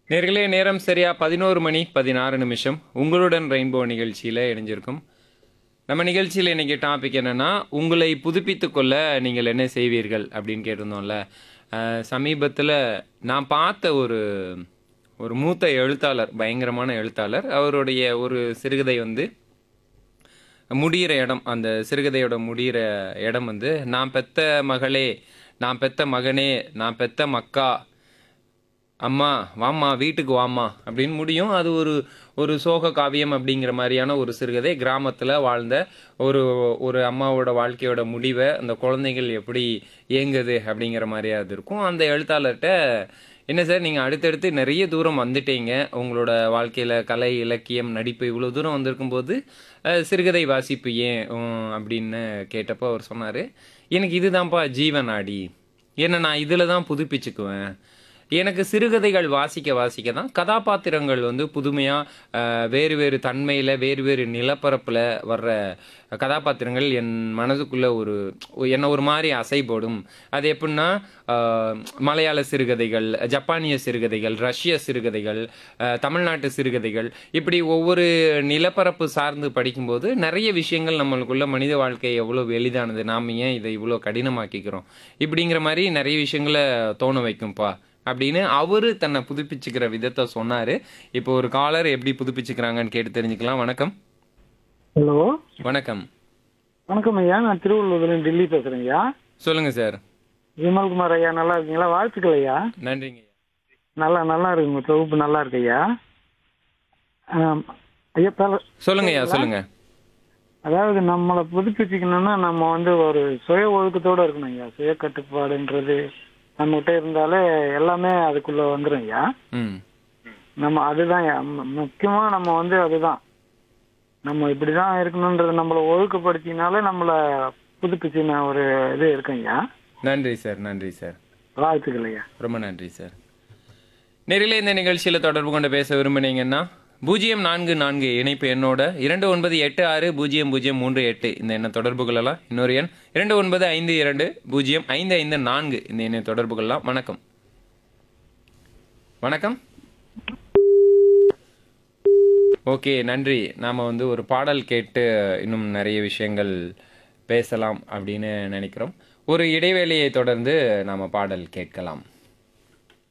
நேர்களே நேரம் சரியா பதினோரு மணி பதினாறு நிமிஷம் உங்களுடன் ரெயின்போ நிகழ்ச்சியில் இணைஞ்சிருக்கும் நம்ம நிகழ்ச்சியில் இன்னைக்கு டாபிக் என்னன்னா உங்களை புதுப்பித்து கொள்ள நீங்கள் என்ன செய்வீர்கள் அப்படின்னு கேட்டிருந்தோம்ல சமீபத்தில் நான் பார்த்த ஒரு ஒரு மூத்த எழுத்தாளர் பயங்கரமான எழுத்தாளர் அவருடைய ஒரு சிறுகதை வந்து முடிகிற இடம் அந்த சிறுகதையோட முடிகிற இடம் வந்து நான் பெத்த மகளே நான் பெத்த மகனே நான் பெத்த மக்கா அம்மா வாம்மா வீட்டுக்கு வாம்மா அப்படின்னு முடியும் அது ஒரு ஒரு சோக காவியம் அப்படிங்கிற மாதிரியான ஒரு சிறுகதை கிராமத்தில் வாழ்ந்த ஒரு ஒரு அம்மாவோட வாழ்க்கையோட முடிவை அந்த குழந்தைகள் எப்படி இயங்குது அப்படிங்கிற மாதிரி அது இருக்கும் அந்த எழுத்தாளர்கிட்ட என்ன சார் நீங்கள் அடுத்தடுத்து நிறைய தூரம் வந்துட்டீங்க உங்களோட வாழ்க்கையில் கலை இலக்கியம் நடிப்பு இவ்வளோ தூரம் வந்திருக்கும் போது அஹ், சிறுகதை வாசிப்பு ஏன் உம், அப்படின்னு கேட்டப்போ அவர் சொன்னார் எனக்கு இதுதான்ப்பா ஜீவனாடி என்ன நான் இதில் தான் புதுப்பிச்சுக்குவேன் எனக்கு சிறுகதைகள் வாசிக்க வாசிக்க தான் கதாபாத்திரங்கள் வந்து புதுமையாக வேறு வேறு தன்மையில் வேறு வேறு நிலப்பரப்பில் வர்ற கதாபாத்திரங்கள் என் மனதுக்குள்ள ஒரு என்ன ஒரு மாதிரி அசைபோடும் அது எப்படின்னா ஆஹ், மலையாள சிறுகதைகள் ஜப்பானிய சிறுகதைகள் ரஷ்ய சிறுகதைகள் ஆஹ், தமிழ்நாட்டு சிறுகதைகள் இப்படி ஒவ்வொரு நிலப்பரப்பு சார்ந்து படிக்கும்போது நிறைய விஷயங்கள் நம்மளுக்குள்ள மனித வாழ்க்கை எவ்வளோ எளிதானது நாம் ஏன் இதை இவ்வளோ கடினமாக்கிக்கிறோம் இப்படிங்கிற மாதிரி நிறைய விஷயங்களை தோண வைக்கும்ப்பா அப்படின்னு அவரு தன்னை புதுப்பிச்சுக்கிற விதத்தை சொன்னாரு இப்போ ஒரு காலர் எப்படி புதுப்பிச்சுக்கிறாங்கன்னு கேட்டு தெரிஞ்சுக்கலாம் வணக்கம் ஹலோ வணக்கம் வணக்கம் ஐயா நான் திருவள்ளூர்ல டெல்லி பேசுறேன் ஐயா சொல்லுங்க சார் விமல்குமார் ஐயா நல்லா இருக்கீங்களா வாழ்த்துக்கள் ஐயா நன்றிங்க நல்லா நல்லா இருக்கு உங்க தொகுப்பு நல்லா இருக்கு ஐயா ஆம், ஐயா பல- சொல்லுங்க ஐயா சொல்லுங்க அதாவது நம்மளை புதுப்பிச்சுக்கணும்னா நம்ம வந்து ஒரு சுய ஒழுக்கத்தோட இருக்கணும் ஐயா சுய கட்டுப்பாடுன்றது நம்மகிட்ட இருந்தாலே எல்லாமே அதுக்குள்ள வந்துடும் ஐயா ம் நம்ம அதுதான் ஐயா. மு- முக்கியமா நம்ம வந்து அதுதான் நம்ம இப்படிதான் இருக்கணும்ன்றத நம்மள ஒழுக்கப்படுத்தினாலே நம்மள புதுப்பிச்சுன ஒரு இது இருக்கும் ஐயா நன்றி சார் நன்றி சார் வாழ்த்துக்கள் ஐயா ரொம்ப நன்றி சார் நேரில் இந்த நிகழ்ச்சியில் தொடர்பு கொண்டு பேச விரும்புனீங்கன்னா பூஜ்ஜியம் நான்கு நான்கு இணைப்பு எண்ணோட இரண்டு ஒன்பது எட்டு ஆறு பூஜ்ஜியம் பூஜ்ஜியம் மூன்று எட்டு இந்த எண்ணை தொடர்பு கொள்ளலாம் இன்னொரு எண் இரண்டு ஒன்பது ஐந்து இரண்டு பூஜ்ஜியம் ஐந்து ஐந்து நான்கு இந்த எண்ணை தொடர்பு கொள்ளலாம் வணக்கம் வணக்கம் ஓகே நன்றி நாம் வந்து ஒரு பாடல் கேட்டு இன்னும் நிறைய விஷயங்கள் பேசலாம் அப்படின்னு நினைக்கிறோம் ஒரு இடைவேளையை தொடர்ந்து நாம் பாடல் கேட்கலாம்